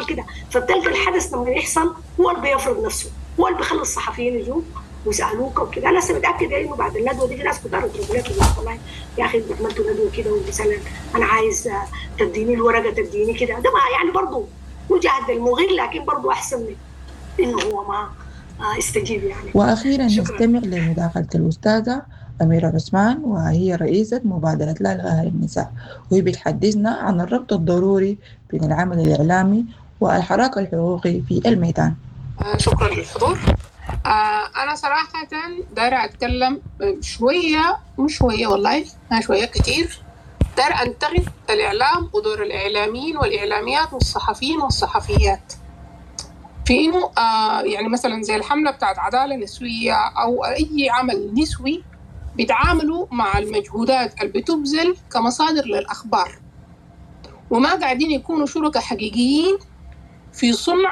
كده فتلقى الحدث لما يحصل هو اللي بيفرض نفسه هو اللي بيخلي الصحفيين يجوا ويسالوك وكده انا لسه متاكده انه بعد الندوه دي في ناس كتار يضربوا لك والله يا اخي عملتوا ندوه كده ومثلا انا عايز تديني الورقه تديني كده ده ما يعني برضه مجهد المغير لكن برضه احسن من انه هو ما استجيب يعني واخيرا نستمع لمداخله الاستاذه أميرة عثمان وهي رئيسة مبادرة لا إلغاء للنساء وهي بتحدثنا عن الربط الضروري بين العمل الإعلامي والحراك الحقوقي في الميدان شكرا للحضور أنا صراحة دايرة أتكلم شوية مش شوية والله ما شوية كتير دايرة أنتقد الإعلام ودور الإعلاميين والإعلاميات والصحفيين والصحفيات في إنه آه يعني مثلا زي الحملة بتاعت عدالة نسوية أو أي عمل نسوي بيتعاملوا مع المجهودات اللي بتبذل كمصادر للأخبار وما قاعدين يكونوا شركاء حقيقيين في صنع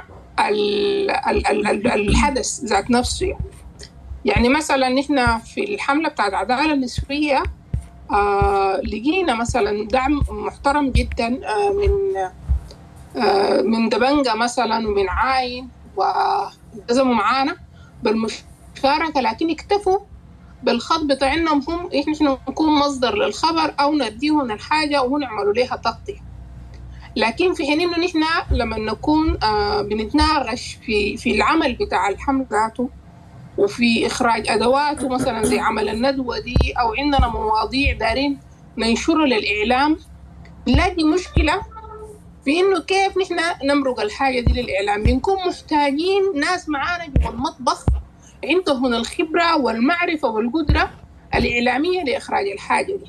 الحدث ذات نفسه يعني. يعني مثلا نحن في الحملة بتاعت العدالة النسوية آه لقينا مثلا دعم محترم جدا آه من آه من دبنجة مثلا ومن عاين والتزموا معانا بالمشاركة لكن اكتفوا بالخط بتاعنا هم احنا نكون مصدر للخبر او نديهم الحاجة ونعملوا لها تغطية لكن في حين انه نحن لما نكون آه بنتناقش في في العمل بتاع الحمل ذاته وفي اخراج ادواته مثلا زي عمل الندوه دي او عندنا مواضيع دارين ننشرها للاعلام نلاقي مشكله في انه كيف نحن نمرق الحاجه دي للاعلام بنكون محتاجين ناس معانا جوا المطبخ عندهم الخبره والمعرفه والقدره الاعلاميه لاخراج الحاجه دي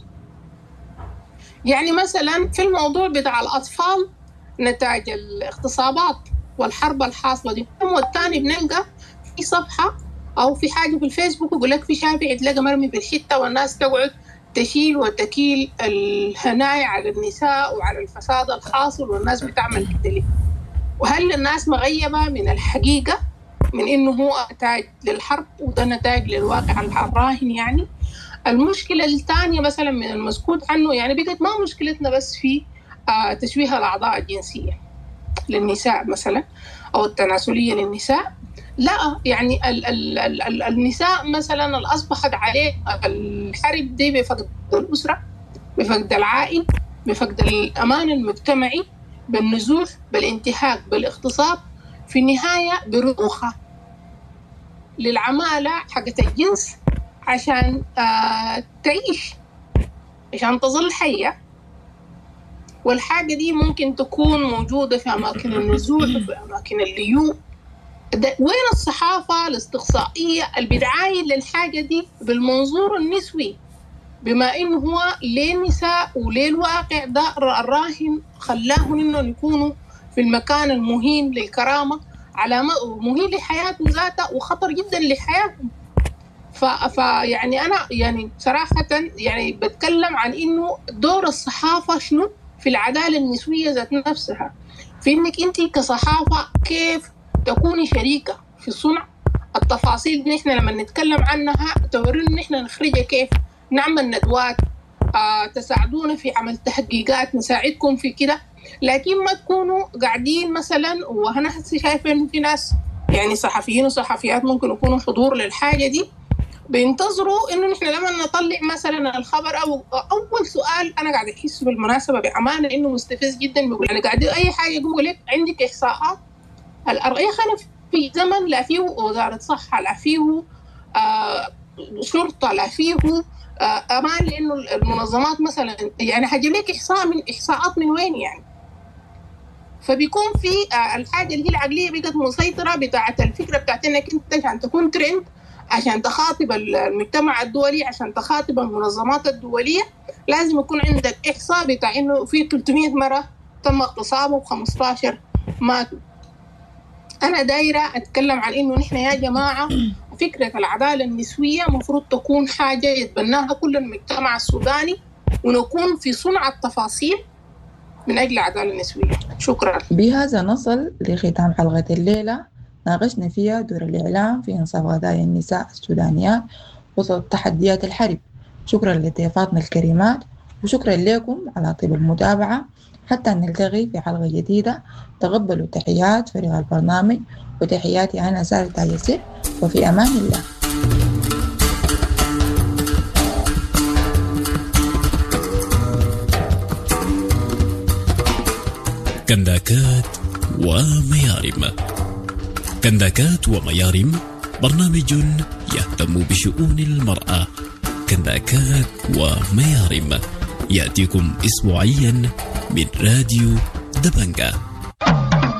يعني مثلا في الموضوع بتاع الأطفال نتاج الاغتصابات والحرب الحاصلة دي والتاني بنلقى في صفحة أو في حاجة في الفيسبوك يقول لك في شافع يتلقى مرمي في الحتة والناس تقعد تشيل وتكيل الهنايا على النساء وعلى الفساد الحاصل والناس بتعمل كده ليه وهل الناس مغيبة من الحقيقة من إنه هو نتاج للحرب وده نتاج للواقع الراهن يعني المشكلة الثانية مثلا من المسكوت عنه يعني بقت ما مشكلتنا بس في آه تشويه الأعضاء الجنسية للنساء مثلا أو التناسلية للنساء لا يعني ال ال ال ال النساء مثلا اللي أصبحت عليه الحرب دي بفقد الأسرة بفقد العائل بفقد الأمان المجتمعي بالنزوح بالانتهاك بالاغتصاب في النهاية برضوخة للعمالة حقت الجنس عشان آه تعيش عشان تظل حية والحاجة دي ممكن تكون موجودة في أماكن النزوح وفي أماكن الليوم وين الصحافة الاستقصائية اللي بتعاين للحاجة دي بالمنظور النسوي بما إنه هو ليه النساء وليه الواقع ده الراهن خلاهم إنهم يكونوا في المكان المهين للكرامة على مهين لحياتهم ذاتها وخطر جدا لحياتهم فيعني انا يعني صراحه يعني بتكلم عن انه دور الصحافه شنو في العداله النسويه ذات نفسها في انك انت كصحافه كيف تكوني شريكه في صنع التفاصيل دي احنا لما نتكلم عنها تورينا احنا نخرجها كيف نعمل ندوات آه تساعدونا في عمل تحقيقات نساعدكم في كده لكن ما تكونوا قاعدين مثلا وانا شايفه انه في ناس يعني صحفيين وصحفيات ممكن يكونوا حضور للحاجه دي بينتظروا انه نحن لما نطلع مثلا الخبر او اول سؤال انا قاعد احس بالمناسبه بامانه انه مستفز جدا بيقول يعني قاعد اي حاجه يقول لك عندك احصاءات يا اخي في زمن لا فيه وزاره صحه لا فيه آه شرطه لا فيه آه امان لانه المنظمات مثلا يعني هجيب لك احصاء من احصاءات من وين يعني فبيكون في آه الحاجه اللي هي العقليه بقت مسيطره بتاعت الفكره بتاعت انك انت عشان تكون ترند عشان تخاطب المجتمع الدولي عشان تخاطب المنظمات الدولية لازم يكون عندك إحصاء بتاع إنه في 300 مرة تم اغتصابه و15 ماتوا أنا دايرة أتكلم عن إنه نحن يا جماعة فكرة العدالة النسوية مفروض تكون حاجة يتبناها كل المجتمع السوداني ونكون في صنع التفاصيل من أجل العدالة النسوية شكرا بهذا نصل لختام حلقة الليلة ناقشنا فيها دور الإعلام في إنصاف قضايا النساء السودانيات وسط تحديات الحرب شكرا لضيفاتنا الكريمات وشكرا لكم على طيب المتابعة حتى نلتقي في حلقة جديدة تقبلوا تحيات فريق البرنامج وتحياتي أنا سارة تايسير وفي أمان الله كنداكات وميارم كنداكات وميارم برنامج يهتم بشؤون المرأة كنداكات وميارم يأتيكم أسبوعيا من راديو دبنجة